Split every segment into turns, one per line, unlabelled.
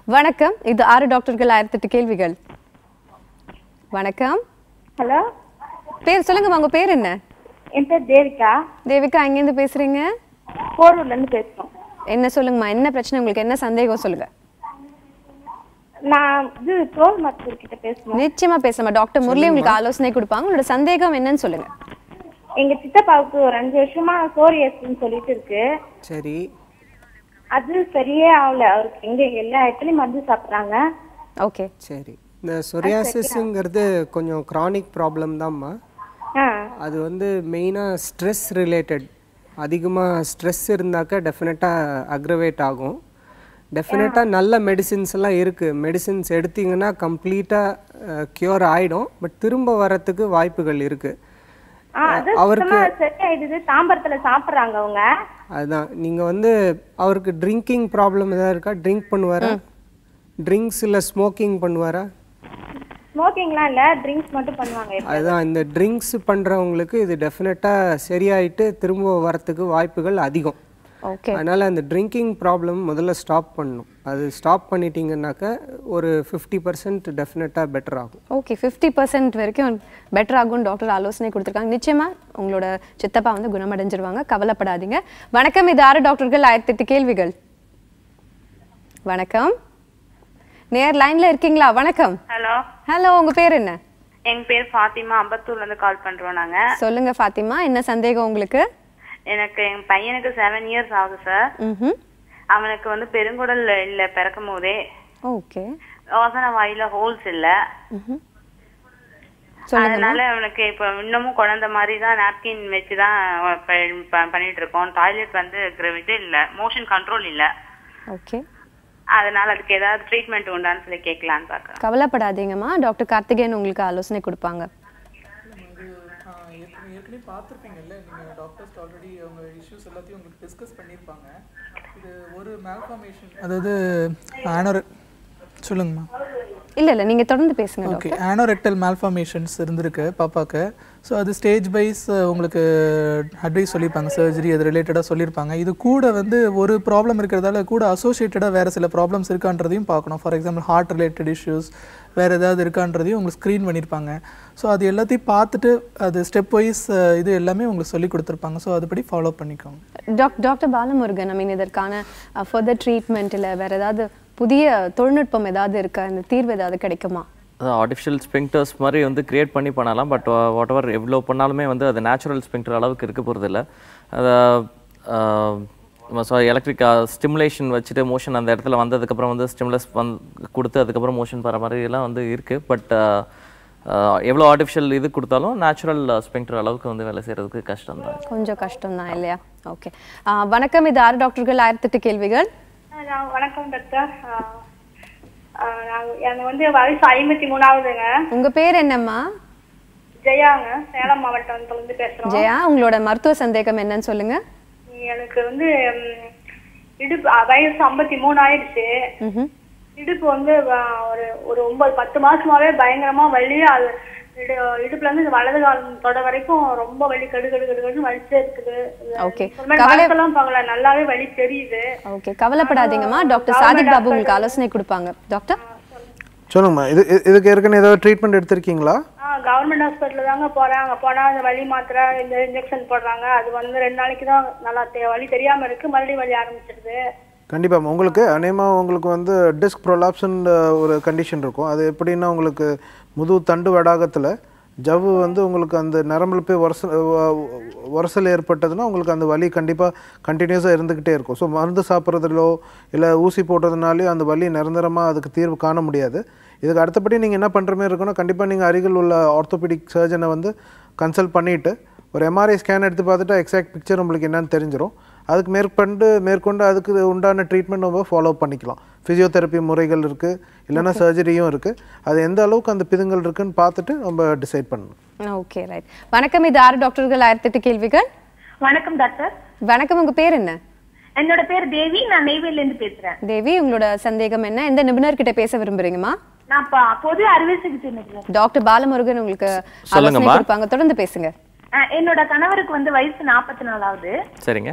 வணக்கம் இது ஆறு டாக்டர்கள் ஆயிரத்தி எட்டு கேள்விகள் வணக்கம்
ஹலோ
பேர் சொல்லுங்கம்மா உங்க பேர் என்ன
என் பேர் தேவிகா
தேவிகா எங்கேருந்து பேசுறீங்க
போரூர்ல இருந்து பேசுறோம்
என்ன சொல்லுங்கம்மா என்ன பிரச்சனை உங்களுக்கு என்ன சந்தேகம் சொல்லுங்க
நான் இது தோல் மருத்துவர் கிட்ட பேசணும்
நிச்சயமா பேசலாமா டாக்டர் முரளி உங்களுக்கு ஆலோசனை கொடுப்பாங்க உங்களோட சந்தேகம் என்னன்னு சொல்லுங்க
எங்க சித்தப்பாவுக்கு ஒரு அஞ்சு வருஷமா சோரியஸ்ன்னு சொல்லிட்டு இருக்கு
சரி
அது சரியே ஆகல அவருக்கு எங்க எல்லா இடத்துலயும் மருந்து சாப்பிடுறாங்க
ஓகே
சரி இந்த சொரியாசிஸ்ங்கிறது கொஞ்சம் க்ரானிக் ப்ராப்ளம் தான்மா
ஆ
அது வந்து மெயினாக ஸ்ட்ரெஸ் ரிலேட்டட் அதிகமாக ஸ்ட்ரெஸ் இருந்தாக்கா டெஃபினட்டாக அக்ரவேட் ஆகும் டெஃபினட்டாக நல்ல மெடிசின்ஸ் எல்லாம் இருக்குது மெடிசின்ஸ் எடுத்தீங்கன்னா கம்ப்ளீட்டாக க்யூர் ஆகிடும் பட் திரும்ப வரத்துக்கு வாய்ப்புகள் இருக்குது
ஆ, அது சுத்தமா சரியாயிடுது தாம்பரத்துல சாப்பிடுறாங்க அவங்க
அதுதான் நீங்கள் வந்து அவருக்கு ட்ரிங்கிங் ப்ராப்ளம் எதாவது இருக்கா ட்ரிங்க் பண்ணுவாரா ட்ரிங்க்ஸ் இல்லை ஸ்மோக்கிங் பண்ணுவாரா
ஸ்மோக்கிங்லாம் இல்ல ட்ரிங்க்ஸ் மட்டும் பண்ணுவாங்க
அதுதான் இந்த ட்ரிங்க்ஸ் பண்ணுறவங்களுக்கு இது டெஃபினட்டாக சரியாயிட்டு திரும்ப வரத்துக்கு வாய்ப்புகள் அதிகம்
ஓகே
அதனால் அந்த ட்ரிங்கிங் ப்ராப்ளம் முதல்ல ஸ்டாப் பண்ணணும் அது ஸ்டாப் பண்ணிட்டீங்கன்னாக்கா ஒரு ஃபிஃப்டி பர்சன்ட் டெஃபினட்டாக பெட்டர் ஆகும்
ஓகே ஃபிஃப்டி பர்சன்ட் வரைக்கும் பெட்டர் ஆகும் டாக்டர் ஆலோசனை கொடுத்துருக்காங்க நிச்சயமா உங்களோட சித்தப்பா வந்து குணமடைஞ்சிருவாங்க கவலைப்படாதீங்க வணக்கம் இது ஆறு டாக்டர்கள் ஆயிரத்தி எட்டு கேள்விகள் வணக்கம் நேர் லைன்ல இருக்கீங்களா வணக்கம்
ஹலோ
ஹலோ உங்க பேர் என்ன
எங்க பேர் ஃபாத்திமா அம்பத்தூர்ல இருந்து கால் பண்றோம் நாங்க
சொல்லுங்க ஃபாத்திமா என்ன சந்தேகம் உங்களுக்கு
எனக்கு எங்க பையனுக்கு செவன் இயர்ஸ் ஆகுது சார்
ம்
அவனுக்கு வந்து பெருங்குடல் இல்ல பிறக்கும் போதே
ஓகே
யோசனை வாயில ஹோல்ஸ் இல்ல
சொல்லுங்க
அதனால அவனுக்கு இப்ப இன்னமும் குழந்தை மாதிரி தான் நாப்கின் வச்சு தான் பண்ணிட்டு இருக்கோம் டாய்லெட் வந்து இருக்கிற இது இல்ல மோஷன் கண்ட்ரோல் இல்ல
ஓகே
அதனால அதுக்கு ஏதாவது ட்ரீட்மெண்ட் உண்டான்னு சொல்லி கேட்கலான்னு பாக்குறேன்
கவலைப்படாதீங்கம்மா டாக்டர் கார்த்திகேயன் உங்களுக்கு ஆலோசனை கொடுப்பாங்க
இது ஆ, ஏற்கனவே ஏற்கனவே பார்த்துருப்பீங்கல்ல நீங்கள் டாக்டர்ஸ் ஆல்ரெடி அவங்க இஷ்யூஸ் எல்லாத்தையும் உங்களுக்கு டிஸ்கஸ் பண்ணியிருப்பாங்க இது ஒரு மேல்ஃபார்மேஷன் அதாவது ஆனோர சொல்லுங்கம்மா
இல்ல இல்ல நீங்க தொடர்ந்து பேசுங்க
ஓகே ஆனோரெக்டல் மேல்ஃபார்மேஷன்ஸ் இருந்திருக்கு பாப்பாக்கு ஸோ அது ஸ்டேஜ் வைஸ் உங்களுக்கு அட்வைஸ் சொல்லியிருப்பாங்க சர்ஜரி அது ரிலேட்டடாக சொல்லியிருப்பாங்க இது கூட வந்து ஒரு ப்ராப்ளம் இருக்கிறதால கூட அசோசியேட்டடாக வேறு சில ப்ராப்ளம்ஸ் இருக்கான்றதையும் பார்க்கணும் for example heart related issues வேறு ஏதாவது இருக்கான்றதையும் உங்களுக்கு ஸ்க்ரீன் பண்ணியிருப்பாங்க ஸோ அது எல்லாத்தையும் பார்த்துட்டு அது ஸ்டெப் வைஸ் இது எல்லாமே உங்களுக்கு சொல்லி கொடுத்துருப்பாங்க ஸோ அதுபடி ஃபாலோ பண்ணிக்கோங்க
doc doctor Balamurugan I mean இதற்கான ஃபர்தர் ட்ரீட்மெண்ட் இல்லை வேற ஏதாவது புதிய தொழில்நுட்பம் ஏதாவது இருக்கா இந்த தீர்வு ஏதாவது கிடைக்குமா
அதான் ஆர்டிஃபிஷியல் ஸ்பிங்டர்ஸ் மாதிரி வந்து கிரியேட் பண்ணி பண்ணலாம் பட் வாட் எவர் எவ்வளோ பண்ணாலுமே வந்து அது நேச்சுரல் ஸ்பிங்டர் அளவுக்கு இருக்க போகிறதில்ல அதை ஸோ எலக்ட்ரிக் ஸ்டிமுலேஷன் வச்சுட்டு மோஷன் அந்த இடத்துல வந்ததுக்கப்புறம் வந்து ஸ்டிமுலஸ் வந் கொடுத்து அதுக்கப்புறம் மோஷன் வர மாதிரி எல்லாம் வந்து இருக்குது பட் எவ்வளோ ஆர்டிஃபிஷியல் இது கொடுத்தாலும் நேச்சுரல் ஸ்பிங்டர் அளவுக்கு வந்து வேலை செய்கிறதுக்கு கஷ்டம் தான்
கொஞ்சம் கஷ்டம் தான் இல்லையா ஓகே வணக்கம் இது ஆறு டாக்டர்கள் ஆயிரத்தெட்டு கேள்விகள்
நான் வணக்கம் டாக்டர் ஆ, ஆ, நான் எனக்கு வந்து வயசு ஐம்பத்தி மூணாவதுங்க
உங்க பேர் என்னம்மா
ஜெயாங்க சேலம் மாவட்டத்துல இருந்து பேசுறோம்
ஜெயா உங்களோட மருத்துவ சந்தேகம் என்னன்னு சொல்லுங்க
எனக்கு வந்து ம், இடுப்பு அ, வயசு ஐம்பத்தி மூணு ஆயிடுச்சு
ம்ஹும்.
இடுப்பு வந்து வ- ஒரு ஒரு ஒன்பது பத்து மாசமாவே பயங்கரமா வலி அது இடு இடுப்புல இருந்து இந்த வலது கால் தொட வரைக்கும் ரொம்ப வலி கடு கடு கடு கடுன்னு வலிச்சே இருக்குது
Okay.
கவலை
கவலை-
பார்க்கல நல்லாவே வலி தெரியுது
ஓகே கவலைப்படாதீங்கம்மா டாக்டர் சாதிக் பாபு உங்களுக்கு ஆலோசனை கொடுப்பாங்க டாக்டர்
சொல்லுங்கம்மா இது இது- இதுக்கு ஏற்கனவே ஏதாவது ட்ரீட்மெண்ட் எடுத்திருக்கீங்களா
கவர்மெண்ட் ஹாஸ்பிட்டல் தாங்க போறேன் அங்க போனா அந்த வலி மாத்திரை இந்த இன்ஜெக்ஷன் போடுறாங்க அது வந்து ரெண்டு நாளைக்கு தான் நல்லா தெ- வலி தெரியாம இருக்கு மறுபடியும் வலி ஆரம்பிச்சிடுது
கண்டிப்பாக உங்களுக்கு அநேகமாக உங்களுக்கு வந்து டிஸ்க் ப்ரொலாப்ஷன் ஒரு கண்டிஷன் இருக்கும் அது எப்படின்னா உங்களுக்கு முதுகு தண்டு வடாகத்தில் ஜவ்வு வந்து உங்களுக்கு அந்த நரம்பில் போய் உரசல் உரசல் ஏற்பட்டதுன்னா உங்களுக்கு அந்த வலி கண்டிப்பாக கண்டினியூஸாக இருந்துக்கிட்டே இருக்கும் ஸோ மருந்து சாப்பிட்றதுலோ இல்லை ஊசி போடுறதுனாலையோ அந்த வலி நிரந்தரமாக அதுக்கு தீர்வு காண முடியாது இதுக்கு அடுத்தபடி நீங்கள் என்ன பண்ணுற மாதிரி இருக்குன்னா கண்டிப்பாக நீங்கள் அருகில் உள்ள ஆர்த்தோபெடிக் சர்ஜனை வந்து கன்சல்ட் பண்ணிவிட்டு ஒரு எம்ஆர்ஐ ஸ்கேன் எடுத்து பார்த்துட்டா எக்ஸாக்ட் பிக்சர் உங்களுக்கு என்னன்னு தெரிஞ்சிடும் அதுக்கு மேற்கொண்டு மேற்கொண்டு அதுக்கு உண்டான ட்ரீட்மெண்ட் நம்ம ஃபாலோ பண்ணிக்கலாம் ஃபிசியோதெரப்பி முறைகள் இருக்குது இல்லைன்னா சர்ஜரியும் இருக்குது அது எந்த அளவுக்கு அந்த பிதுங்கள் இருக்குன்னு பார்த்துட்டு நம்ம டிசைட் பண்ணணும்
ஓகே ரைட் வணக்கம் இது ஆறு டாக்டர்கள் ஆயிரத்தெட்டு கேள்விகள்
வணக்கம் டாக்டர்
வணக்கம் உங்க பேர் என்ன
என்னோட பேர் தேவி நான் நெய்வேலில இருந்து பேசுறேன்
தேவி உங்களோட சந்தேகம் என்ன எந்த நிபுணர் கிட்ட பேச விரும்புறீங்கம்மா
நான் ப- பொது அறுவை சிகிச்சை நிபுணர்
டாக்டர் பாலமுருகன் உங்களுக்கு ஆலோசனை
சொல்லுங்கம்மா.
கொடுப்பாங்க தொடர்ந்து பேசுங்க
அஹ், என்னோட கணவருக்கு வந்து வயசு நாற்பத்தி நாலாவது
சரிங்க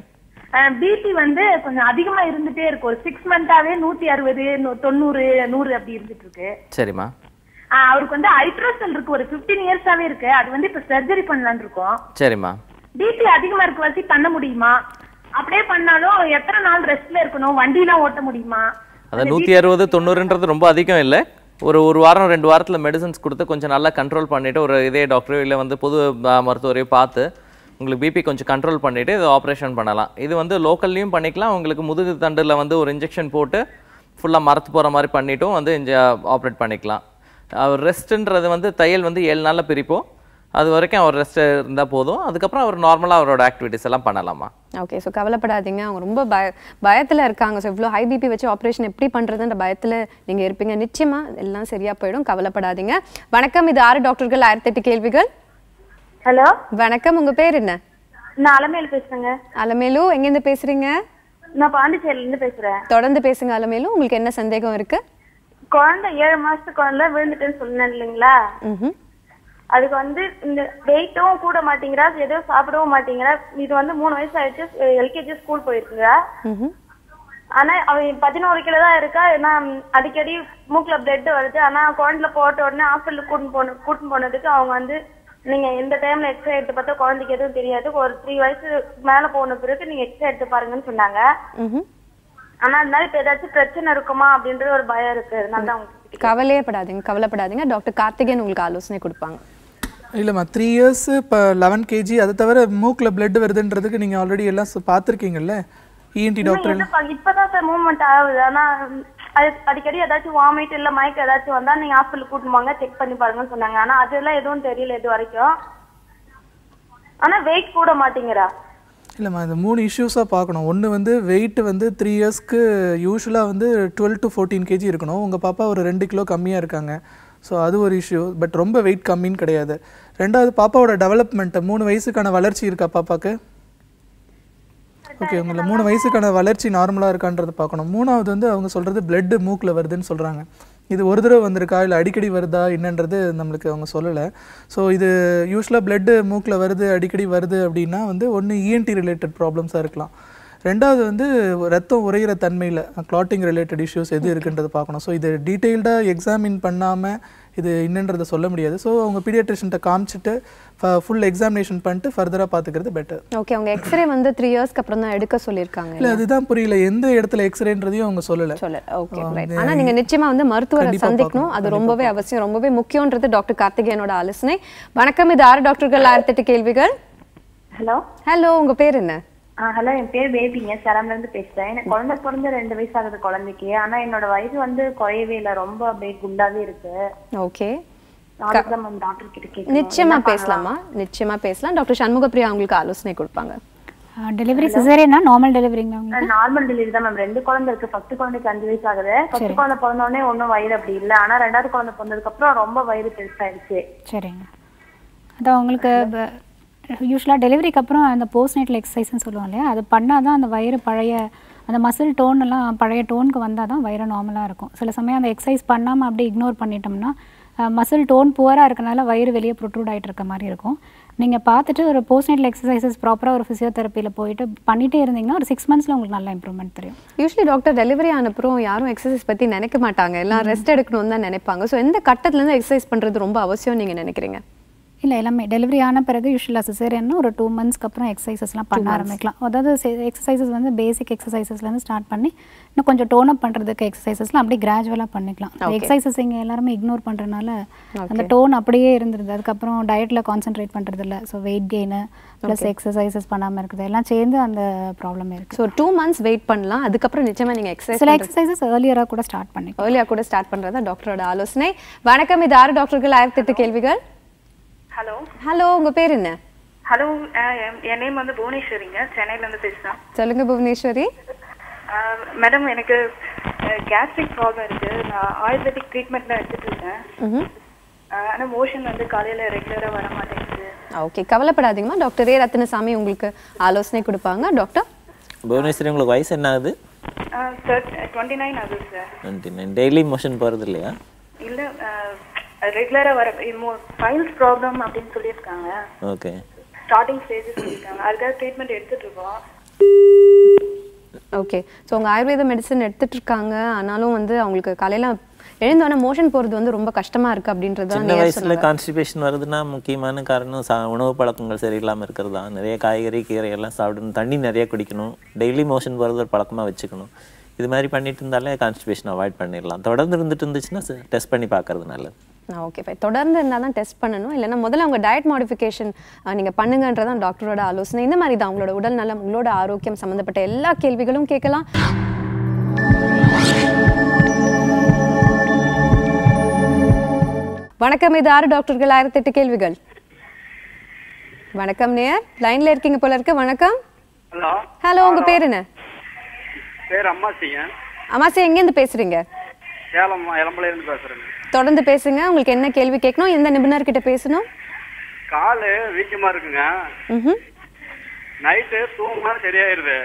பிபி வந்து கொஞ்சம் அதிகமா இருந்துட்டே இருக்கு ஒரு சிக்ஸ் மந்தாவே நூத்தி அறுபது நூ- தொண்ணூறு நூறு அப்படி இருந்துட்டு இருக்கு
சரிம்மா
ஆஹ் அவருக்கு வந்து ஹைட்ரோசல் இருக்கு ஒரு 15 இயர்ஸாவே இருக்கு அது வந்து இப்ப சர்ஜரி பண்ணலாம்னு இருக்கோம்
சரிம்மா
பிபி அதிகமா இருக்க வச்சு பண்ண முடியுமா அப்படியே பண்ணாலும் எத்தனை நாள் ரெஸ்ட்ல இருக்கணும் வண்டிலாம் ஓட்ட முடியுமா
அதான் நூற்றி அறுபது தொண்ணூறுன்றது ரொம்ப அதிகம் இல்லை ஒரு ஒரு வாரம் ரெண்டு வாரத்தில் மெடிசன்ஸ் கொடுத்து கொஞ்சம் நல்லா கண்ட்ரோல் பண்ணிவிட்டு ஒரு இதே டாக்டரோ இல்லை வந்து பொது ஆ, மருத்துவரையோ பார்த்து உங்களுக்கு பிபி கொஞ்சம் கண்ட்ரோல் பண்ணிவிட்டு இது ஆப்ரேஷன் பண்ணலாம் இது வந்து லோக்கல்லையும் பண்ணிக்கலாம் உங்களுக்கு முதுகு தண்டில் வந்து ஒரு இன்ஜெக்ஷன் போட்டு ஃபுல்லாக மரத்து போகிற மாதிரி பண்ணிட்டும் வந்து இங்கே ஆப்ரேட் பண்ணிக்கலாம் ரெஸ்ட்டுன்றது வந்து தையல் வந்து ஏழு நாளில் பிரிப்போம் அது வரைக்கும் அவர் ரெஸ்ட் இருந்தால் போதும் அதுக்கப்புறம் அவர் நார்மலாக அவரோட ஆக்டிவிட்டிஸ் எல்லாம் பண்ணலாமா
ஓகே ஸோ கவலைப்படாதீங்க அவங்க ரொம்ப பய பயத்தில் இருக்காங்க ஸோ இவ்வளோ ஹை பிபி வச்சு ஆப்ரேஷன் எப்படி பண்ணுறதுன்ற பயத்தில் நீங்கள் இருப்பீங்க நிச்சயமா எல்லாம் சரியா போயிடும் கவலைப்படாதீங்க வணக்கம் இது ஆறு டாக்டர்கள் ஆயிரத்தி எட்டு கேள்விகள்
ஹலோ
வணக்கம் உங்க பேர் என்ன
நான் அலமேல் பேசுறேங்க
அலமேலு எங்கேருந்து பேசுறீங்க
நான் பாண்டிச்சேரியில இருந்து பேசுறேன்
தொடர்ந்து பேசுங்க அலமேலு உங்களுக்கு என்ன சந்தேகம் இருக்கு
குழந்தை ஏழு மாசத்து குழந்தை விழுந்துட்டேன்னு சொன்னேன் இல்லைங்களா
ம்ஹும்.
அதுக்கு வந்து இந்த வெயிட்டும் கூட மாட்டேங்கிறா எதுவும் சாப்பிடவும் மாட்டேங்கிறா இது வந்து மூணு வயசு ஆயிடுச்சு எல்கேஜி ஸ்கூல் போயிருக்குங்க
ம்ஹும்.
ஆனா அவ பதினோரு கிலோ தான் இருக்கா ஏன்னா அடிக்கடி மூக்குல பிளட் வருது ஆனா குழந்தைல போட்ட உடனே ஹாஸ்பிட்டலுக்கு கூட்டின்னு போன கூட்டின்னு போனதுக்கு அவங்க வந்து நீங்க இந்த டைம்ல எக்ஸ்ரே எடுத்து பார்த்தா குழந்தைக்கு எதுவும் தெரியாது ஒரு த்ரீ வயசு மேல போன பிறகு நீங்க எக்ஸ்ரே எடுத்து பாருங்கன்னு சொன்னாங்க
ம்ஹும்.
ஆனா அதனால இப்ப ஏதாச்சும் பிரச்சனை இருக்குமா அப்படின்ற ஒரு பயம் இருக்கு அதனால தான் உங்களுக்கு
கவலையே படாதீங்க கவலைப்படாதீங்க டாக்டர் கார்த்திகேயன் உங்களுக்கு ஆலோசனை கொடுப்பாங்க
இல்லைம்மா த்ரீ இயர்ஸ் இப்போ லெவன் கேஜி அதை தவிர மூக்கில் பிளட் வருதுன்றதுக்கு நீங்கள் ஆல்ரெடி எல்லாம் ச- பார்த்திருக்கீங்கல்ல இஎன்டி டாக்டர்
என்ன பா- இப்பதான் சார் மூவ்மெண்ட் ஆகுது ஆனா ம், அது அடிக்கடி ஏதாச்சும் வாமிட் இல்ல மயக்கம் ஏதாச்சும் வந்தா நீங்க ஹாஸ்பிட்டல் கூட்டிட்டு வாங்க செக் பண்ணி பாருங்கன்னு சொன்னாங்க ஆனா அதெல்லாம் எதுவும் தெரியல இது வரைக்கும் ஆனா வெயிட் கூட மாட்டேங்கிறா
இல்லைம்மா இந்த மூணு இஷ்யூஸாக பார்க்கணும் ஒன்று வந்து வெயிட் வந்து த்ரீ இயர்ஸ்க்கு யூஸ்வலாக வந்து டுவெல் டு ஃபோர்டீன் கேஜி இருக்கணும் உங்கள் பாப்பா ஒரு ரெண்டு கிலோ கம்மியாக இருக்காங்க ஸோ அது ஒரு இஷ்யூ பட் ரொம்ப வெயிட் கம்மின்னு கிடையாது ரெண்டாவது பாப்பாவோட டெவலப்மெண்ட் மூணு வயசுக்கான வளர்ச்சி இருக்கா பாப்பாக்கு ஓகே உங்களை மூணு வயசுக்கான வளர்ச்சி நார்மலாக இருக்கான்றது பார்க்கணும் மூணாவது வந்து அவங்க சொல்கிறது blood மூக்கில் வருதுன்னு சொல்கிறாங்க இது ஒரு தடவை வந்திருக்கா இல்லை அடிக்கடி வருதா என்னன்றது நம்மளுக்கு அவங்க சொல்லலை ஸோ இது யூஸ்வலாக blood மூக்கில் வருது அடிக்கடி வருது அப்படின்னா வந்து ஒன்று இஎன்டி ரிலேட்டட் ப்ராப்ளம்ஸாக இருக்கலாம் ரெண்டாவது வந்து ரத்தம் உறையிற தன்மையில் கிளாட்டிங் ரிலேட்டட் இஷ்யூஸ் எது இருக்குன்றதை பார்க்கணும் ஸோ இது டீட்டெயில்டாக எக்ஸாமின் பண்ணாமல் இது என்னன்றதை சொல்ல முடியாது ஸோ அவங்க பீடியாட்ரிஷன்ட்ட காமிச்சிட்டு ஃபுல் எக்ஸாமினேஷன் பண்ணிட்டு ஃபர்தராக பார்த்துக்கிறது பெட்டர்
ஓகே அவங்க எக்ஸ்ரே வந்து த்ரீ இயர்ஸ்க்கு அப்புறம் தான் எடுக்க சொல்லியிருக்காங்க
இல்லை அதுதான் புரியல எந்த இடத்துல எக்ஸ்ரேன்றதையும் அவங்க சொல்லலை
சொல்ல ஓகே ரைட் ஆனா நீங்க நிச்சயமா வந்து மருத்துவரை
கண்டிப்பா
சந்திக்கணும் அது ரொம்பவே அவசியம் ரொம்பவே முக்கியம்ன்றது டாக்டர் கார்த்திகேயனோட ஆலோசனை வணக்கம் இது ஆறு டாக்டர்கள் ஆயிரத்தி எட்டு கேள்விகள்
ஹலோ
ஹலோ உங்க பேர் என்ன
ஹலோ என் பேர் பேபிங்க சேலம்ல இருந்து பேசுறேன் எனக்கு குழந்தை பிறந்து ரெண்டு வயசு ஆகுது குழந்தைக்கு ஆனா என்னோட வயசு வந்து குறையவே இல்லை ரொம்ப அப்படியே குண்டாவே இருக்கு
ஓகே
நாளைக்கு தான் மேம் டாக்டர் கிட்ட கேட்கணும்
நிச்சயமா பேசலாமா நிச்சயமா பேசலாம் டாக்டர் சண்முகப்பிரியா உங்களுக்கு ஆலோசனை கொடுப்பாங்க
டெலிவரி சிசேரியனா நார்மல் டெலிவரிங்களா உங்களுக்கு
நார்மல் டெலிவரி தான் மேம் ரெண்டு குழந்தை இருக்கு ஃபர்ஸ்ட் குழந்தைக்கு அஞ்சு வயசு ஆகுது ஃபர்ஸ்ட் குழந்தை பிறந்த உடனே ஒன்றும் வயிறு அப்படி இல்லை ஆனா ரெண்டாவது குழந்தை பிறந்ததுக்கு அப்புறம் ரொம்ப வயிறு பெருசாயிடுச்சு
சரிங்க அதான் உங்களுக்கு யூஸ்வலாக டெலிவரிக்கு அப்புறம் அந்த போஸ்ட் நைட்டில் எக்ஸசைஸ்னு சொல்லுவோம் இல்லையா அது பண்ணால் தான் அந்த வயிறு பழைய அந்த மசில் டோன் எல்லாம் பழைய டோனுக்கு வந்தால் தான் வயிறு நார்மலாக இருக்கும் சில சமயம் அந்த எக்ஸசைஸ் பண்ணாமல் அப்படியே இக்னோர் பண்ணிட்டோம்னா மசில் டோன் புவராக இருக்கனால வயிறு வெளியே ப்ரொட்ரூட் ஆகிட்டு இருக்க மாதிரி இருக்கும் நீங்கள் பார்த்துட்டு ஒரு போஸ்ட் நைட்டில் எக்ஸசைசஸ் ப்ராப்பராக ஒரு ஃபிசியோதெரப்பியில் போயிட்டு பண்ணிகிட்டே இருந்தீங்கன்னா ஒரு சிக்ஸ் மந்த்ஸில் உங்களுக்கு நல்ல இம்ப்ரூவ்மெண்ட் தெரியும்
யூஸ்வலி டாக்டர் டெலிவரி ஆனப்புறம் யாரும் எக்ஸசைஸ் பத்தி நினைக்க மாட்டாங்க எல்லாம் ரெஸ்ட் எடுக்கணும்னு தான் நினைப்பாங்க ஸோ எந்த கட்டத்துல இருந்து எக்ஸசைஸ் பண்றது ரொம்ப அவசியம் நீங்க நினைக்கிறீங்க
இல்லை எல்லாமே டெலிவரி ஆன பிறகு யூஸ்வலாக சிசேரியன்னா ஒரு டூ மந்த்ஸ்க்கு அப்புறம் எக்ஸசைசஸ்லாம் பண்ண ஆரம்பிக்கலாம் அதாவது எக்ஸசைசஸ் வந்து பேசிக் எக்ஸசைசஸ்லேருந்து ஸ்டார்ட் பண்ணி இன்னும் கொஞ்சம் டோன் அப் பண்ணுறதுக்கு எக்ஸசைசஸ்லாம் அப்படியே கிராஜுவலாக பண்ணிக்கலாம் எக்ஸசைசஸ் இங்கே எல்லாருமே இக்னோர் பண்ணுறதுனால அந்த டோன் அப்படியே இருந்துருது அதுக்கப்புறம் டயட்டில் கான்சென்ட்ரேட் பண்ணுறது இல்லை so weight gain plus exercises பண்ணாமல் இருக்குது எல்லாம் சேர்ந்து அந்த ப்ராப்ளம் இருக்குது
ஸோ டூ மந்த்ஸ் வெயிட் பண்ணலாம் அதுக்கப்புறம் நிச்சயமா நீங்க எக்ஸசைஸ்
சில எக்ஸசைசஸ் ஏர்லியராக கூட ஸ்டார்ட் பண்ணிக்கலாம்
ஏர்லியா கூட ஸ்டார்ட் பண்றதா டாக்டரோட ஆலோசனை வணக்கம் இது ஆறு டாக்டர்கள் ஆயிரத்தி எட்டு கேள்விகள்
ஹலோ
ஹலோ உங்க பேர் என்ன
ஹலோ என் நேம் வந்து புவனேஸ்வரிங்க சென்னையில இருந்து பேசுறேன்
சொல்லுங்க புவனேஸ்வரி
மேடம் எனக்கு கேஸ்ட்ரிக் ப்ராப்ளம் இருக்கு நான் ஆயுர்வேதிக் ட்ரீட்மெண்ட்ல எடுத்துட்டு இருக்கேன்
ம்ஹும்.
அஹ், ஆனா மோஷன் வந்து காலையில ரெகுலரா வர மாட்டேங்குது
ஓகே கவலைப்படாதீங்கம்மா டாக்டர் ஏ ரத்தினசாமி உங்களுக்கு ஆலோசனை கொடுப்பாங்க டாக்டர்
புவனேஸ்வரி உங்களுக்கு வயசு என்ன ஆகுது
டுவெண்ட்டி நைன் ஆகுது sir
twenty nine daily motion போகிறது இல்லையா
இல்ல ரெகுலரா வர ஃபைல்ஸ் ப்ராப்ளம் அப்படின்னு சொல்லியிருக்காங்க
ஓகே
ஸ்டார்டிங் ஸ்டேஜ் சொல்லியிருக்காங்க அதுக்காக ட்ரீட்மெண்ட் எடுத்துட்டு இருக்கோம்
ஓகே ஸோ அவங்க ஆயுர்வேத மெடிசன் எடுத்துட்டு இருக்காங்க ஆனாலும் வந்து அவங்களுக்கு காலையில எழுந்தோடனே மோஷன் போறது வந்து ரொம்ப கஷ்டமா இருக்கு அப்படின்றது தான்
சின்ன
நேர்
வயசுல
சொன்னாங்க.
கான்ஸ்டிபேஷன் வருதுன்னா முக்கியமான காரணம் சா உணவு பழக்கங்கள் சரியில்லாமல் இருக்கிறது தான் நிறைய காய்கறி கீரை எல்லாம் சாப்பிடணும் தண்ணி நிறைய குடிக்கணும் டெய்லி மோஷன் போகிறது ஒரு பழக்கமாக வச்சுக்கணும் இது மாதிரி பண்ணிட்டு இருந்தாலே கான்ஸ்டிபேஷன் அவாய்ட் பண்ணிடலாம் தொடர்ந்து இருந்துட்டு இருந்துச்சுன்னா டெஸ்ட் பண்ணி பார்க்கறது நல்லது
ஓகே ஃபைன் தொடர்ந்து இருந்தால் தான் டெஸ்ட் பண்ணணும் இல்லைன்னா முதல்ல அவங்க டயட் மாடிஃபிகேஷன் நீங்கள் பண்ணுங்கன்றதான் டாக்டரோட ஆலோசனை இந்த மாதிரி தான் உங்களோட உடல் நலம் உங்களோட ஆரோக்கியம் சம்மந்தப்பட்ட எல்லா கேள்விகளும் கேட்கலாம் வணக்கம் இது ஆறு டாக்டர்கள் ஆயிரத்தி எட்டு கேள்விகள் வணக்கம் நேயர் லைன்ல இருக்கீங்க போல இருக்கு வணக்கம்
ஹலோ
ஹலோ உங்க பேர் என்ன
பேர் அம்மாச்சிங்க
அமாசி எங்கேருந்து பேசுறீங்க
சேலம் இளம்பலையில இருந்து பேசுறேங்க
தொடர்ந்து பேசுங்க உங்களுக்கு என்ன கேள்வி கேட்கணும் எந்த நிபுணர்கிட்ட பேசணும்
காலு வீக்கமா இருக்குங்க
ம்
நைட்டு தூங்கினா சரியாயிருது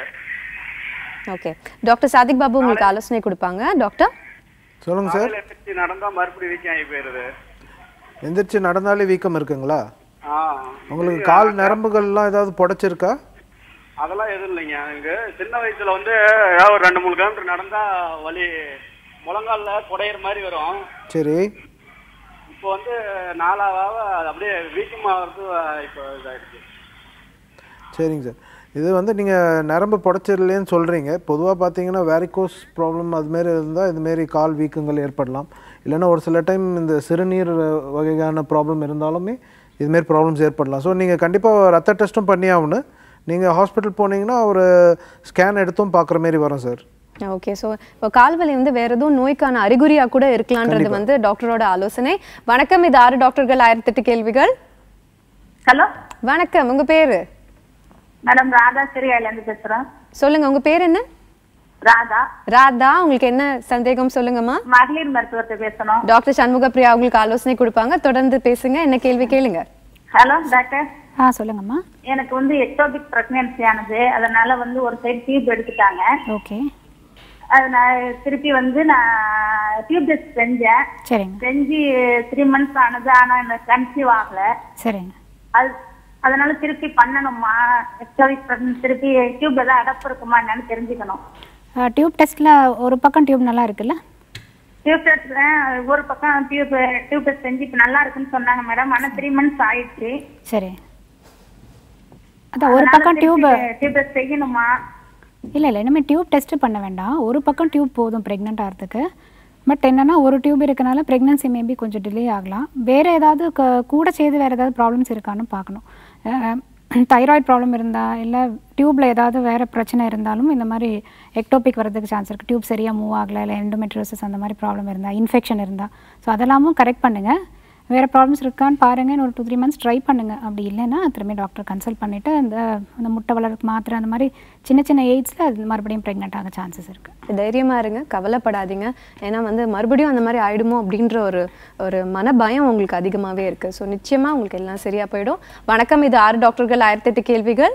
ஓகே டாக்டர் சாதிக் பாபு உங்களுக்கு ஆலோசனை கொடுப்பாங்க டாக்டர்
சொல்லுங்க சார்
காலையில எந்திரிச்சு நடந்தா மறுபடியும் வீக்கம் ஆகி போயிருது
எந்திரிச்சு நடந்தாலே வீக்கம் இருக்குங்களா
ஆ
உங்களுக்கு கால் நரம்புகள்லாம் ஏதாவது புடைச்சிருக்கா
அதெல்லாம் எதுவும் இல்லைங்க எனக்கு சின்ன வயசுல வந்து ஏதாவது ஒரு ரெண்டு மூணு கிலோமீட்டர் நடந்தா வலி முழங்கால்ல குடையிற மாதிரி வரும்
சரி
இப்போ வந்து நாலாவாக அது அப்படியே வீக்கமாகிறது இப்போ இதாயிடுச்சு
சரிங்க சார் இது வந்து நீங்கள் நரம்பு புடைச்சிடலேன்னு சொல்கிறீங்க பொதுவாக பார்த்தீங்கன்னா வேரிகோஸ் ப்ராப்ளம் அதுமாரி இருந்தால் இதுமாரி கால் வீக்கங்கள் ஏற்படலாம் இல்லைன்னா ஒரு சில டைம் இந்த சிறுநீர் வகையான ப்ராப்ளம் இருந்தாலுமே இதுமாரி ப்ராப்ளம்ஸ் ஏற்படலாம் ஸோ நீங்கள் கண்டிப்பாக ரத்த டெஸ்ட்டும் பண்ணி ஆகணும் நீங்கள் ஹாஸ்பிட்டல் போனீங்கன்னா ஒரு ஸ்கேன் எடுத்தும் பார்க்குற மாரி வரும் சார்
ஓகே ஸோ இப்போ கால்வலி வந்து வேற எதுவும் நோய்க்கான அறிகுறியா கூட இருக்கலான்றது
கண்டிப்பா.
வந்து டாக்டரோட ஆலோசனை வணக்கம் இது ஆறு டாக்டர்கள் ஆயிரத்தி எட்டு கேள்விகள்
ஹலோ
வணக்கம் உங்க பேரு
மேடம் ராதா சிறியாயில இருந்து பேசுறேன்
சொல்லுங்க உங்க பேர் என்ன
ராதா
ராதா உங்களுக்கு என்ன சந்தேகம் சொல்லுங்கம்மா
மகளிர் மருத்துவத்தை பேசணும்
டாக்டர் சண்முக பிரியா உங்களுக்கு ஆலோசனை கொடுப்பாங்க தொடர்ந்து பேசுங்க என்ன கேள்வி கேளுங்க
ஹலோ டாக்டர்
ஆ சொல்லுங்கம்மா
எனக்கு வந்து எக்டோபிக் பிரெக்னன்சி ஆனது அதனால வந்து ஒரு சைடு டியூப் எடுத்துட்டாங்க
ஓகே
அது நான் திருப்பி வந்து நான் டியூப் டெஸ்ட் செஞ்சேன்
சரிங்க
செஞ்சு த்ரீ மந்த்ஸ் ஆனது ஆனா எனக்கு கன்சீவ் ஆகல
சரிங்க
அது அதனால திருப்பி பண்ணணுமா எக்டோபிக் பிரெக்னன்சி திருப்பி டியூப்ல தான் அடப்பு இருக்குமா என்னன்னு தெரிஞ்சுக்கணும்
டியூப் டெஸ்ட்டில் ஒரு பக்கம் டியூப் நல்லா இருக்குல்ல
டியூப் டெஸ்ட்ல ஒரு பக்கம் டியூப் டியூப் டெஸ்ட் செஞ்சு இப்ப நல்லா இருக்குன்னு சொன்னாங்க மேடம் ஆனா த்ரீ மந்த்ஸ் ஆயிடுச்சு
சரி அதான் ஒரு பக்கம் டியூப்
டியூப் டெஸ்ட் செய்யணுமா
இல்லை இல்லை இனிமேல் டியூப் டெஸ்ட் பண்ண வேண்டாம் ஒரு பக்கம் டியூப் போதும் ப்ரெக்னென்ட் ஆகிறதுக்கு பட் என்னன்னா ஒரு டியூப் இருக்கனால ப்ரெக்னன்சி மேபி கொஞ்சம் டிலே ஆகலாம் வேறு ஏதாவது க- கூட சேர்த்து வேறு ஏதாவது ப்ராப்ளம்ஸ் இருக்கான்னு பார்க்கணும் தைராய்டு ப்ராப்ளம் இருந்தால் இல்லை டியூப்பில் ஏதாவது வேறு பிரச்சனை இருந்தாலும் இந்த மாதிரி எக்டோபிக் வரதுக்கு சான்ஸ் இருக்குது டியூப் சரியாக மூவ் ஆகலை இல்லை எண்டோமெட்ரோசிஸ் அந்த மாதிரி ப்ராப்ளம் இருந்தால் இன்ஃபெக்ஷன் இருந்தால் ஸோ அதெல்லாமும் கரெக்ட் பண்ணுங்கள் வேறு ப்ராப்ளம்ஸ் இருக்கான்னு பாருங்க இன்னும் ஒரு டூ த்ரீ மந்த்ஸ் ட்ரை பண்ணுங்க அப்படி இல்லைன்னா திரும்பி டாக்டர் கன்சல்ட் பண்ணிவிட்டு அந்த அந்த முட்டை வளர்க்கு மாத்திரை அந்த மாதிரி சின்ன சின்ன ஏஜ்ஸில் அது மறுபடியும் ப்ரெக்னென்ட் ஆக சான்சஸ் இருக்குது
தைரியமா இருங்க கவலைப்படாதீங்க ஏன்னா வந்து மறுபடியும் அந்த மாதிரி ஆயிடுமோ அப்படின்ற ஒரு ஒரு மன பயம் உங்களுக்கு அதிகமாவே இருக்கு ஸோ நிச்சயமா உங்களுக்கு எல்லாம் சரியா போயிடும் வணக்கம் இது ஆறு டாக்டர்கள் ஆயிரத்தி எட்டு கேள்விகள்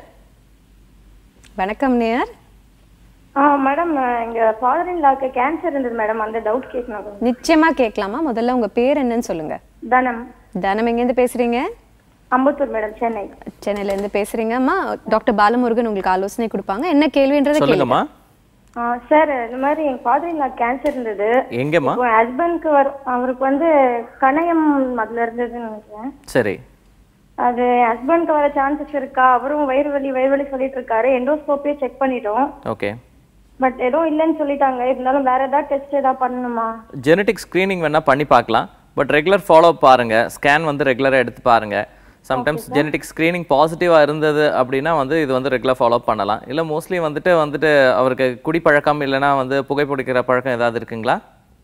வணக்கம் நேயர்
ஆ மேடம் எங்க ஃபாதர் இன் லாக்கு கேன்சர் இருந்தது மேடம் அந்த டவுட் கேட்கணும்
நிச்சயமா கேட்கலாமா முதல்ல உங்க பேர் என்னன்னு சொல்லுங்க
தனம்
தனம் எங்கேருந்து பேசுறீங்க
அம்பத்தூர் மேடம் சென்னை
சென்னையில இருந்து பேசுறீங்கம்மா டாக்டர் பாலமுருகன் உங்களுக்கு ஆலோசனை கொடுப்பாங்க என்ன கேள்வின்றதை கேளுங்க
சொல்லுங்கம்மா
சார் இந்த மாதிரி எங்க ஃபாதர் இன் லாக் கேன்சர் இருந்தது
எங்கம்மா
இப்போ ஹஸ்பண்ட்க்கு வரும் அவருக்கு வந்து கணையம் அதுல இருந்ததுன்னு நினைக்கிறேன்
சரி
அது ஹஸ்பண்ட்க்கு வர சான்சஸ் இருக்கா அவரும் வயிறு வலி வயிறு வலி சொல்லிட்டு இருக்காரு எண்டோஸ்கோப்பே செக் பண்ணிட்டோம்
ஓகே
பட் எதுவும் இல்லைன்னு சொல்லிட்டாங்க இருந்தாலும் வேற ஏதாவது டெஸ்ட் ஏதாவது பண்ணணுமா
ஜெனட்டிக் ஸ்க்ரீனிங் வேணால் பண்ணி பார்க்கலாம் பட் ரெகுலர் ஃபாலோ பாருங்க ஸ்கேன் வந்து ரெகுலராக எடுத்து பாருங்க சம்டைம்ஸ் ஜெனட்டிக் ஸ்க்ரீனிங் பாசிட்டிவாக இருந்தது அப்படின்னா வந்து இது வந்து ரெகுலர் ஃபாலோ பண்ணலாம் இல்லை மோஸ்ட்லி வந்துட்டு வந்துட்டு அவருக்கு குடிப்பழக்கம் இல்லைன்னா வந்து புகைப்பிடிக்கிற பழக்கம் ஏதாவது இருக்குங்களா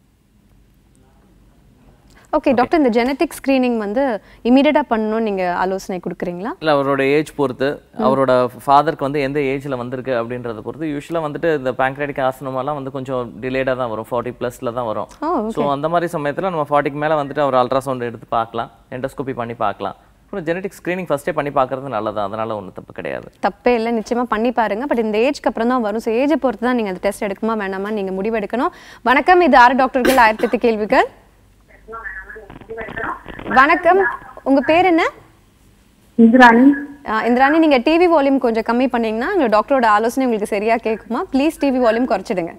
ஓகே டாக்டர் இந்த ஜெனட்டிக் ஸ்கிரீனிங் வந்து இமீடியட்டா பண்ணணும்னு நீங்க ஆலோசனை கொடுக்குறீங்களா
இல்லை அவரோட ஏஜ் பொறுத்து அவரோட ஃபாதருக்கு வந்து எந்த ஏஜில் வந்திருக்கு அப்படின்றத பொறுத்து யூஸ்வலாக வந்துட்டு இந்த பேங்க்ரேட்டிக் ஆசனமெல்லாம் வந்து கொஞ்சம் டிலேடாக தான் வரும் ஃபார்ட்டி ப்ளஸில் தான் வரும்
ஓ, okay.
ஸோ அந்த மாதிரி சமயத்தில் நம்ம ஃபார்ட்டிக்கு மேலே வந்துட்டு அவர் அல்ட்ராசவுண்ட் எடுத்து பார்க்கலாம் எண்டோஸ்கோபி பண்ணி பார்க்கலாம் அப்புறம் ஜெனட்டிக் ஸ்க்ரீனிங் ஃபஸ்ட்டே பண்ணி பார்க்கறது நல்லது அதனால ஒன்றும் தப்பு கிடையாது
தப்பே இல்லை நிச்சயமா பண்ணி பாருங்க பட் இந்த ஏஜ்க்கு அப்புறம் தான் வரும் ஸோ ஏஜை பொறுத்து தான் நீங்க அந்த டெஸ்ட் எடுக்குமா வேணாமா நீங்க முடிவெடுக்கணும் வணக்கம் இது ஆறு டாக்டர்கள் ஆயிரத்தி எட்டு கேள்விகள் வணக்கம் உங்க பேர் என்ன
இந்திராணி
ஆஹ் இந்திராணி நீங்க டிவி வால்யூம் கொஞ்சம் கம்மி பண்ணீங்கன்னா உங்க டாக்டரோட ஆலோசனை உங்களுக்கு சரியா கேட்குமா ப்ளீஸ் டிவி வால்யூம் குறைச்சிடுங்க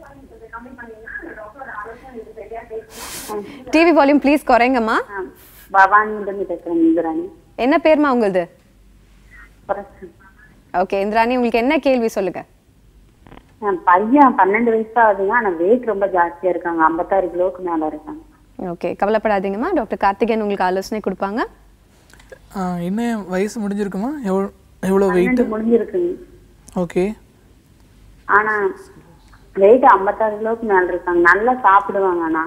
டிவி வால்யூம் ப்ளீஸ் குறைங்கம்மா
பவானியிலிருந்து பேசுறேன் இந்திராணி
என்ன பேர்மா உங்களுது ஓகே இந்திராணி உங்களுக்கு என்ன கேள்வி சொல்லுங்க
என் பையன் பன்னெண்டு வயசு ஆகுதுங்க ஆனா வெயிட் ரொம்ப ஜாஸ்தியா இருக்காங்க ஐம்பத்தாறு கிலோவுக்கு மேல இருக்காங்க
ஓகே கவலைப்படாதீங்கம்மா டாக்டர் கார்த்திகேயன் உங்களுக்கு ஆலோசனை கொடுப்பாங்க
ஆ, என்ன வயசு முடிஞ்சிருக்குமா எவ்வளோ எவ்வளோ வெயிட்
பன்னெண்டு முடிஞ்சிருக்குங்க
ஓகே
ஆனா வெயிட் ஐம்பத்தாறு கிலோவுக்கு மேல இருக்காங்க நல்லா சாப்பிடுவாங்க ஆனா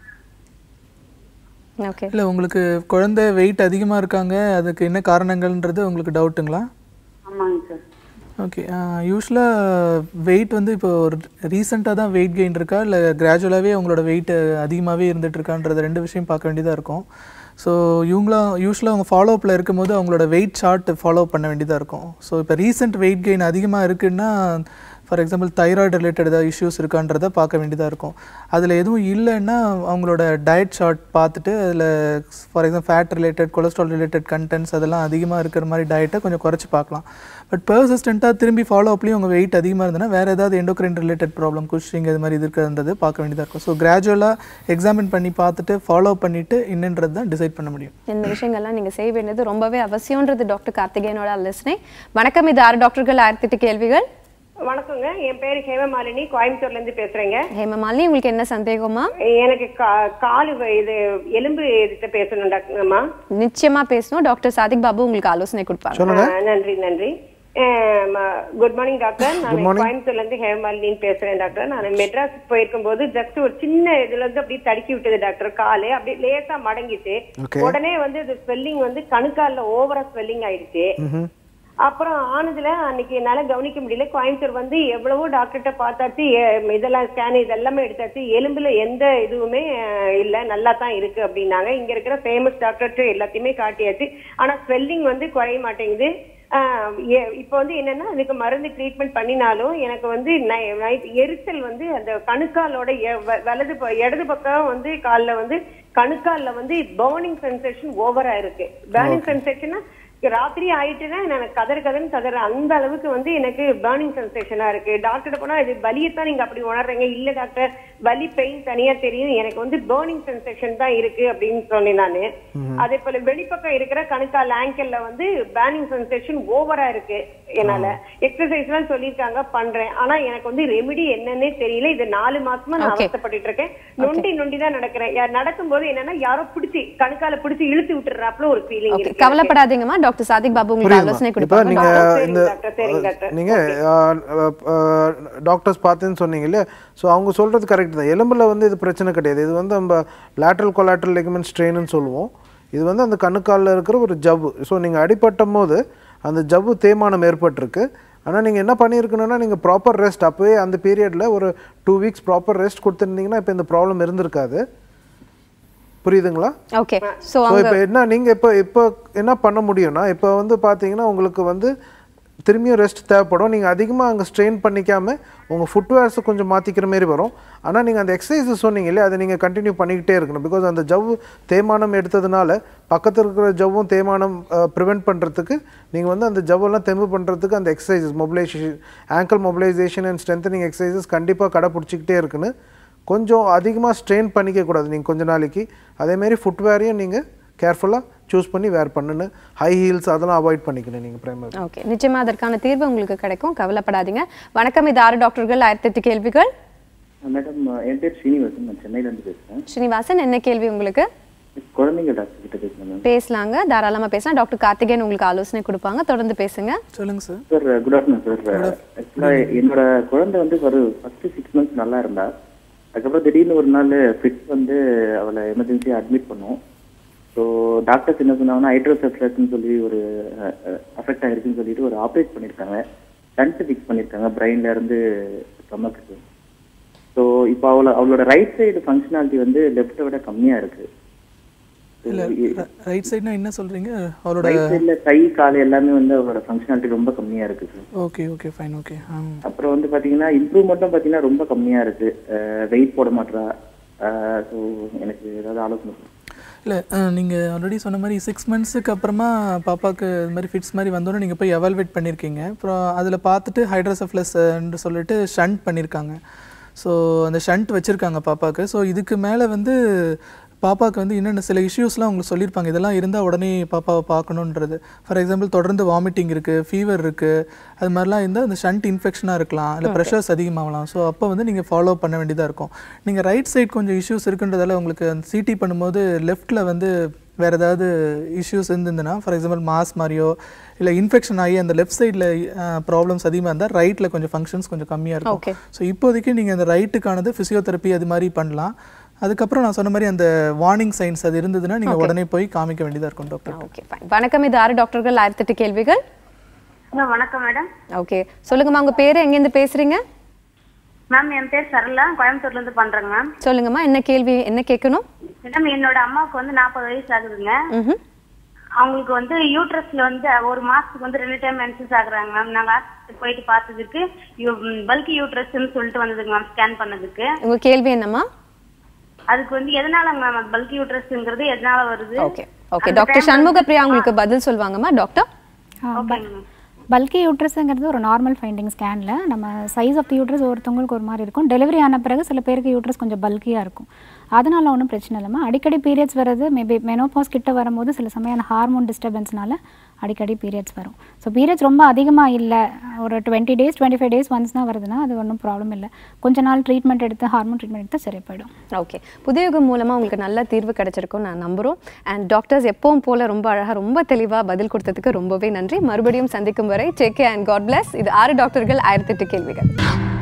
ஓகே
இல்லை உங்களுக்கு குழந்தை வெயிட் அதிகமாக இருக்காங்க அதுக்கு என்ன காரணங்கள்ன்றது உங்களுக்கு டவுட்டுங்களா
ஆமாங்க சார்
ஓகே யூஸ்வலாக வெயிட் வந்து இப்போ ஒரு ரீசெண்டாக தான் வெயிட் கெயின் இருக்கா இல்லை கிராஜுவலாகவே உங்களோட வெயிட் அதிகமாகவே இருந்துட்டு இருக்கான்றது ரெண்டு விஷயம் பார்க்க வேண்டியதாக இருக்கும் ஸோ இவங்களாம் யூஸ்வலாக அவங்க ஃபாலோ அப்பில் இருக்கும்போது அவங்களோட வெயிட் சார்ட் ஃபாலோ பண்ண வேண்டியதாக இருக்கும் ஸோ இப்போ ரீசெண்ட் வெயிட் கெயின் அதிகமாக இருக்குன்னா ஃபார் எக்ஸாம்பிள் தைராய்டு ரிலேட்டட் ஏதாவது இஷ்யூஸ் இருக்கான்றதை பார்க்க வேண்டியதாக இருக்கும் அதில் எதுவும் இல்லைன்னா அவங்களோட டயட் சார்ட் பார்த்துட்டு அதில் for example fat related cholesterol related contents அதெல்லாம் அதிகமாக இருக்கிற மாதிரி டயட்டை கொஞ்சம் குறைச்சி பார்க்கலாம் பட் பர்சிஸ்டண்ட்டாக திரும்பி ஃபாலோ அப்லேயும் உங்கள் வெயிட் அதிகமாக இருந்ததுன்னா வேறு ஏதாவது எண்டோக்ரைன் ரிலேட்டட் ப்ராப்ளம் குஷிங் இது மாதிரி இது இருக்கிறது பார்க்க வேண்டியதாக இருக்கும் ஸோ கிராஜுவலாக எக்ஸாமின் பண்ணி பார்த்துட்டு ஃபாலோ பண்ணிவிட்டு என்னன்றது தான் டிசைட் பண்ண முடியும்
இந்த விஷயங்கள்லாம் நீங்க செய்ய வேண்டியது ரொம்பவே அவசியம்ன்றது டாக்டர் கார்த்திகேயனோட ஆலோசனை வணக்கம் இது ஆறு டாக்டர்கள் ஆயிரத்தி எட்டு கேள்விகள்
வணக்கங்க என் பேரு ஹேமமாலினி கோயம்புத்தூர்ல இருந்து பேசுறேங்க
ஹேமமாலினி உங்களுக்கு என்ன சந்தேகமா
எனக்கு கா- காலு வ- இது எலும்பு இதுட்ட பேசணும் டாக்டர்மா
நிச்சயமா பேசணும் டாக்டர் சாதிக் பாபு உங்களுக்கு ஆலோசனை கொடுப்பாங்க
ஆ, நன்றி நன்றி குட் மார்னிங் டாக்டர் நான்
Good morning.
கோயம்புத்தூர்ல இருந்து ஹேமமாலினின்னு பேசுறேன் டாக்டர் நான் மெட்ராஸ் போயிருக்கும் போது ஜஸ்ட் ஒரு சின்ன இதுல இருந்து அப்படியே தடுக்கி விட்டது டாக்டர் காலு அப்படியே லேசா மடங்கிட்டு
Okay.
உடனே வந்து இது ஸ்வெல்லிங் வந்து கணுக்கால்ல ஓவரா ஸ்வெல்லிங் ஆயிடுச்சு அப்புறம் ஆனதுல அன்னைக்கு என்னால கவனிக்க முடியல கோயம்புத்தூர் வந்து எவ்வளவோ டாக்டர்கிட்ட பார்த்தாச்சு எ- இதெல்லாம் ஸ்கேன் இதெல்லாமே எடுத்தாச்சு எலும்புல எந்த இதுவுமே அஹ், இல்ல நல்லா தான் இருக்கு அப்படின்னாங்க இங்க இருக்கிற ஃபேமஸ் டாக்டர்கிட்ட எல்லாத்தையுமே காட்டியாச்சு ஆனா ஸ்வெல்லிங் வந்து குறைய மாட்டேங்குது ஆஹ் எ- இப்போ வந்து என்னன்னா அதுக்கு மருந்து ட்ரீட்மெண்ட் பண்ணினாலும் எனக்கு வந்து நை- நைட் எரிச்சல் வந்து அந்த கணுக்காலோட எ- வ- வலது ப- இடது பக்கம் வந்து கால்ல வந்து கணுக்கால்ல வந்து பர்னிங் சென்சேஷன் ஓவரா இருக்கு பர்னிங் சென்சேஷன்னா ராத்திரி ஆயிட்டுன்னா எனக்கு கதறு கதன்னு கதற அந்த அளவுக்கு வந்து எனக்கு பர்னிங் சென்சேஷனா இருக்கு டாக்டர் போனா இது வலியத்தான் நீங்க அப்படி உணர்றீங்க இல்ல டாக்டர் வலி பெயின் தனியா தெரியும் எனக்கு வந்து பர்னிங் சென்சேஷன் தான் இருக்கு அப்படின்னு சொன்னேன் நானு அதே போல வெளிப்பக்கம் இருக்கிற கணுக்கால் ஆங்கிள்ல வந்து பேர்னிங் சென்சேஷன் ஓவரா இருக்கு என்னால எக்ஸசைஸ் எல்லாம் சொல்லியிருக்காங்க பண்றேன் ஆனா எனக்கு வந்து ரெமெடி என்னன்னே தெரியல இது நாலு மாசமா நான்
Okay.
அவஸ்தைப்பட்டுட்டு இருக்கேன் நொண்டி நொண்டி தான் நடக்கிறேன் யார் நடக்கும்போது என்னன்னா யாரோ பிடிச்சி கணுக்கால பிடிச்சி இழுத்து விட்டுறாப்புல ஒரு ஃபீலிங்
ஓகே
இருக்கு
கவலைப்படாதீங்கம்மா டாக்டர் சாதிக் பாபு உங்களுக்கு
புரியுதுமா
ஆலோசனை
இப்போ
கொடுப்பாங்க
நீங்க
டாக்டர்.
இந்த
டாக்டர், சரிங்க டாக்டர்.
நீங்க டாக்டர்ஸ் பார்த்துன்னு சொன்னீங்க இல்லையா ஸோ அவங்க சொல்றது கரெக்ட் தான் எலும்புல வந்து இது பிரச்சனை கிடையாது இது வந்து நம்ம லேட்ரல் கொலாட்ரல் லெகமெண்ட் ஸ்ட்ரெயின்னு சொல்லுவோம் இது வந்து அந்த கணுக்காலில் இருக்கிற ஒரு ஜவ்வு ஸோ நீங்கள் அடிபட்டும் போது அந்த ஜவ்வு தேய்மானம் ஏற்பட்டிருக்கு ஆனால் நீங்கள் என்ன பண்ணியிருக்கணும்னா நீங்கள் ப்ராப்பர் ரெஸ்ட் அப்போவே அந்த பீரியடில் ஒரு டூ வீக்ஸ் ப்ராப்பர் ரெஸ்ட் கொடுத்துருந்தீங்கன்னா இப்போ இந்த ப்ராப்ளம் இருந்திருக்காது புரியுதுங்களா
ஓகே ஸோ
ஸோ
அவங்க
இப்போ என்ன நீங்கள் இப்போ இப்போ என்ன பண்ண முடியும்னா இப்போ வந்து பார்த்தீங்கன்னா உங்களுக்கு வந்து திரும்பியும் ரெஸ்ட் தேவைப்படும் நீங்கள் அதிகமாக அங்கே ஸ்ட்ரெயின் பண்ணிக்காமல் உங்கள் ஃபுட்வேர்ஸை கொஞ்சம் மாற்றிக்கிற மாரி வரும் ஆனால் நீங்கள் அந்த எக்ஸசைஸ் சொன்னீங்க இல்லையா அதை நீங்கள் கண்டினியூ பண்ணிக்கிட்டே இருக்கணும் பிகாஸ் அந்த ஜவ்வு தேய்மானம் எடுத்ததுனால பக்கத்தில் இருக்கிற ஜவ்வும் தேய்மானம் ப்ரிவெண்ட் பண்ணுறதுக்கு நீங்கள் வந்து அந்த ஜவ்வெல்லாம் தெம்பு பண்ணுறதுக்கு அந்த exercises mobilisation ankle mobilisation and strengthening exercises கண்டிப்பாக கடைப்பிடிச்சிக்கிட்டே இருக்குன்னு கொஞ்சம் அதிகமாக ஸ்ட்ரெயின் பண்ணிக்க கூடாது நீங்கள் கொஞ்ச நாளைக்கு அதேமாரி ஃபுட்வேரையும் நீங்கள் கேர்ஃபுல்லாக சூஸ் பண்ணி வேர் பண்ணுன்னு ஹை ஹீல்ஸ் அதெல்லாம் அவாய்ட் பண்ணிக்கணும் நீங்கள் பிரைமரி
ஓகே நிச்சயமா அதற்கான தீர்வு உங்களுக்கு கிடைக்கும் கவலைப்படாதீங்க வணக்கம் இது ஆறு டாக்டர்கள் ஆயிரத்தி எட்டு கேள்விகள்
மேடம் என் பேர் ஸ்ரீனிவாசன் நான் சென்னையில இருந்து பேசுறேன்
ஸ்ரீனிவாசன் என்ன கேள்வி உங்களுக்கு
குழந்தைங்க டாக்டர் கிட்ட பேசுறேன் மேம்
பேசலாங்க தாராளமா பேசலாம் டாக்டர் கார்த்திகேயன் உங்களுக்கு ஆலோசனை கொடுப்பாங்க தொடர்ந்து பேசுங்க
சொல்லுங்க sir
sir good afternoon sir ஆக்சுவலாக என்னோட குழந்தை வந்து ஒரு ஃபர்ஸ்ட் சிக்ஸ் மந்த்ஸ் நல்லா இருந்தா அதுக்கப்புறம் திடீர்னு ஒரு நாள் ஃபிட் வந்து அவளை எமர்ஜென்சியாக அட்மிட் பண்ணோம் ஸோ டாக்டர்ஸ் என்ன சொன்னாங்கன்னா ஹைட்ரோசெப்லஸ்ன்னு சொல்லி ஒரு அஃபெக்ட் ஆயிருக்குன்னு சொல்லிட்டு ஒரு ஆப்ரேட் பண்ணியிருக்காங்க டன்ஸ் ஃபிக்ஸ் பண்ணியிருக்காங்க பிரெயின்ல இருந்து ஸ்டொமக்கு ஸோ இப்போ அவளை அவளோட ரைட் சைடு ஃபங்க்ஷனாலிட்டி வந்து லெஃப்ட்டை விட கம்மியாக இருக்கு
இல்லை ரைட் சைட்னா என்ன சொல்றீங்க அவரோட
ரைட் சைடுல கை கால் எல்லாமே வந்து அவரோட ஃபங்க்ஷனாலிட்டி ரொம்ப கம்மியா இருக்கு sir
okay okay fine okay
அப்புறம் வந்து பாத்தீங்கன்னா இம்ப்ரூவ்மெண்ட்டும் பாத்தீங்கன்னா ரொம்ப கம்மியா இருக்கு வெயிட் போட மாட்டா ஸோ எனக்கு ஏதாவது ஆலோசனை சொல்லுங்க.
இல்லை நீங்கள் ஆல்ரெடி சொன்ன மாதிரி சிக்ஸ் மந்த்ஸுக்கு அப்புறமா பாப்பாவுக்கு இது மாதிரி ஃபிட்ஸ் மாதிரி வந்தோன்னே நீங்கள் போய் எவால்வேட் பண்ணியிருக்கீங்க அப்புறம் அதில் பார்த்துட்டு ஹைட்ரோசஃப்ளஸ்ன்னு சொல்லிட்டு ஷண்ட் பண்ணியிருக்காங்க ஸோ அந்த ஷண்ட் வச்சுருக்காங்க பாப்பாவுக்கு ஸோ இதுக்கு மேலே வந்து பாப்பாவுக்கு வந்து என்னென்ன சில இஷ்யூஸ்லாம் உங்களுக்கு சொல்லியிருப்பாங்க இதெல்லாம் இருந்தால் உடனே பாப்பாவை பார்க்கணுன்றது ஃபார் எக்ஸாம்பிள் தொடர்ந்து வாமிட்டிங் இருக்குது ஃபீவர் இருக்குது அது மாதிரிலாம் இருந்தால் அந்த ஷண்ட் இன்ஃபெக்ஷனாக இருக்கலாம் இல்லை
Okay.
ப்ரெஷர்ஸ் அதிகமாகலாம் ஸோ அப்போ வந்து நீங்கள் ஃபாலோ பண்ண வேண்டியதாக இருக்கும் நீங்கள் ரைட் சைட் கொஞ்சம் இஷ்யூஸ் இருக்குன்றதால உங்களுக்கு அந்த சிடி பண்ணும்போது லெஃப்ட்டில் வந்து வேறு ஏதாவது இஷ்யூஸ் இருந்ததுன்னா ஃபார் எக்ஸாம்பிள் மாஸ் மாதிரியோ இல்லை இன்ஃபெக்ஷன் ஆகி அந்த லெஃப்ட் சைடில் ப்ராப்ளம்ஸ் அதிகமாக இருந்தால் ரைட்டில் கொஞ்சம் ஃபங்க்ஷன்ஸ் கொஞ்சம் கம்மியாக இருக்கும்
Okay.
ஸோ இப்போதைக்கு நீங்கள் அந்த ரைட்டுக்கானது ஃபிசியோதெரப்பி அது மாதிரி பண்ணலாம் அதுக்கப்புறம் நான் சொன்ன மாதிரி அந்த வார்னிங் சைன்ஸ் அது இருந்ததுன்னா நீங்கள்
Okay.
உடனே போய் காமிக்க வேண்டியதாக இருக்கும் டாக்டர்
ஓகே ஃபைன் வணக்கம் இது ஆறு டாக்டர்கள் ஆயிரத்தி எட்டு கேள்விகள்
ஹலோ வணக்கம் மேடம்
ஓகே சொல்லுங்கம்மா உங்க பேரு எங்கேருந்து பேசுறீங்க
மேம் என் பேர் சரளா கோயம்புத்தூர்ல இருந்து பண்றேங்க மேம்
சொல்லுங்கம்மா என்ன கேள்வி என்ன கேட்கணும்
மேடம் என்னோட அம்மாவுக்கு வந்து நாற்பது வயசு ஆகுதுங்க
ம்ஹும்.
அவங்களுக்கு வந்து யூட்ரஸ்ல வந்து ஒரு மாசத்துக்கு வந்து ரெண்டு டைம் மென்சஸ் ஆகுறாங்க மேம் நாங்க ஹாஸ்பிட்டல் போயிட்டு பார்த்ததுக்கு பல்கி யூட்ரஸ்ன்னு சொல்லிட்டு வந்ததுங்க மேம் ஸ்கேன் பண்ணதுக்கு
உங்க கேள்வி என்னம்மா
அதுக்கு வந்து எதனாலங்க மேம் பல்கி யூட்ரஸ்ங்கிறது எதனால வருது
okay okay doctor Shanmuga Priya உங்களுக்கு பதில் சொல்லுவாங்கம்மா டாக்டர்
பல்கி யூட்ரஸுங்கிறது ஒரு நார்மல் ஃபைண்டிங் ஸ்கேனில் நம்ம சைஸ் ஆஃப் தி யூட்ரஸ் ஒருத்தவங்களுக்கு ஒரு மாதிரி இருக்கும் டெலிவரி ஆன பிறகு சில பேருக்கு யூட்ரஸ் கொஞ்சம் பல்கியாக இருக்கும் அதனால ஒன்றும் பிரச்சனை இல்லைம்மா அடிக்கடி பீரியட்ஸ் வர்றது மேபி மெனோபாஸ் கிட்ட வரும்போது சில சமயம் அந்த ஹார்மோன் டிஸ்டர்பன்ஸ்னால அடிக்கடி பீரியட்ஸ் வரும் ஸோ பீரியட்ஸ் ரொம்ப அதிகமாக இல்லை ஒரு twenty days twenty five days once தான் வருதுன்னா அது ஒன்றும் ப்ராப்ளம் இல்லை கொஞ்ச நாள் ட்ரீட்மெண்ட் எடுத்து ஹார்மோன் ட்ரீட்மெண்ட் எடுத்து சரி போயிடும்
ஓகே புதியுகம் மூலமா உங்களுக்கு நல்ல தீர்வு கிடைச்சிருக்கும் நான் நம்புறோம் அண்ட் டாக்டர்ஸ் எப்பவும் போல ரொம்ப அழகா ரொம்ப தெளிவா பதில் கொடுத்ததுக்கு ரொம்பவே நன்றி மறுபடியும் சந்திக்கும் வரை செக் அண்ட் காட் பிளஸ் இது ஆறு டாக்டர்கள் ஆயிரத்தெட்டு கேள்விகள்